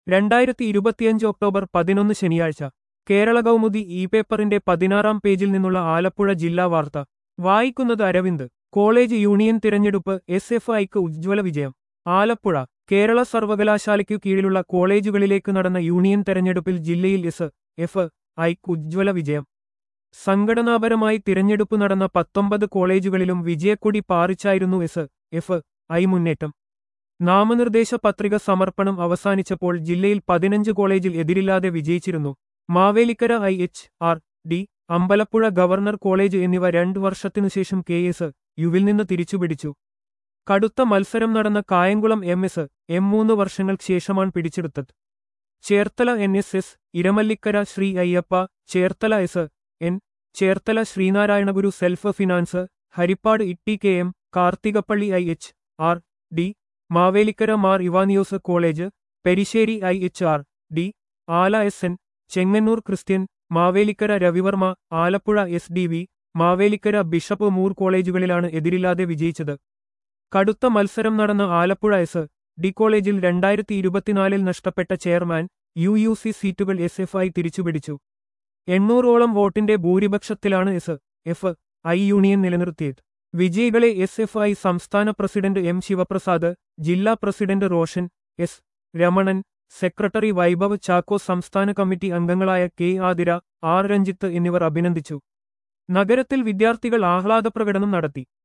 രണ്ടായിരത്തി ഇരുപത്തിയഞ്ച് ഒക്ടോബർ പതിനൊന്ന് ശനിയാഴ്ച കേരള കൗമുദി ഇ പേപ്പറിന്റെ പതിനാറാം പേജിൽ നിന്നുള്ള ആലപ്പുഴ ജില്ലാ വാർത്ത വായിക്കുന്നത് അരവിന്ദ് കോളേജ് യൂണിയൻ തിരഞ്ഞെടുപ്പ് എസ് എഫ് ഐക്ക് ഉജ്ജ്വല വിജയം ആലപ്പുഴ കേരള സർവകലാശാലയ്ക്കു കീഴിലുള്ള കോളേജുകളിലേക്ക് നടന്ന യൂണിയൻ തെരഞ്ഞെടുപ്പിൽ ജില്ലയിൽ എസ് എഫ് ഐക്ക് ഉജ്ജ്വല വിജയം സംഘടനാപരമായി തിരഞ്ഞെടുപ്പ് നടന്ന പത്തൊമ്പത് കോളേജുകളിലും വിജയക്കൊടി പാറിച്ചായിരുന്നു എസ് എഫ് ഐ മുന്നേറ്റം നാമനിർദ്ദേശ പത്രിക സമർപ്പണം അവസാനിച്ചപ്പോൾ ജില്ലയിൽ പതിനഞ്ച് കോളേജിൽ എതിരില്ലാതെ വിജയിച്ചിരുന്നു Mavelikkara I H R D Ambalappuzha governor college എന്നിവ രണ്ടു വർഷത്തിനുശേഷം കെ എസ് യുവിൽ നിന്ന് തിരിച്ചുപിടിച്ചു കടുത്ത മത്സരം നടന്ന കായംകുളം എം എസ് എം മൂന്ന് വർഷങ്ങൾക്ക് ശേഷമാണ് പിടിച്ചെടുത്തത് Cherthala N S S Iramallikkara Sree Ayyappa Cherthala S N Cherthala Sreenarayanaguru self finance Haripad ഇട്ടി K M Karthikappally I H R D Mavelikkara Mar Ivanios college Perissery I H R D Ala S N Chengannur Christian Mavelikkara Ravivarma Alappuzha S D V Mavelikkara bishop Moore കോളേജുകളിലാണ് എതിരില്ലാതെ വിജയിച്ചത് കടുത്ത മത്സരം നടന്ന ആലപ്പുഴ എസ് ഡി കോളേജിൽ രണ്ടായിരത്തി ഇരുപത്തിനാലിൽ നഷ്ടപ്പെട്ട ചെയർമാൻ യു യു സി സീറ്റുകൾ എസ് എഫ് ഐ തിരിച്ചുപിടിച്ചു എണ്ണൂറോളം വോട്ടിന്റെ ഭൂരിപക്ഷത്തിലാണ് എസ് എഫ് ഐ യൂണിയൻ നിലനിർത്തിയത് വിജയികളെ എസ് എഫ് ഐ സംസ്ഥാന പ്രസിഡന്റ് എം ശിവപ്രസാദ് ജില്ലാ president Roshan S Ramanan secretary Vaibhav Chacko സംസ്ഥാന കമ്മിറ്റി അംഗങ്ങളായ കെ ആതിര ആർ രഞ്ജിത്ത് എന്നിവർ അഭിനന്ദിച്ചു നഗരത്തിൽ വിദ്യാർത്ഥികൾ ആഹ്ലാദപ്രകടനം നടത്തി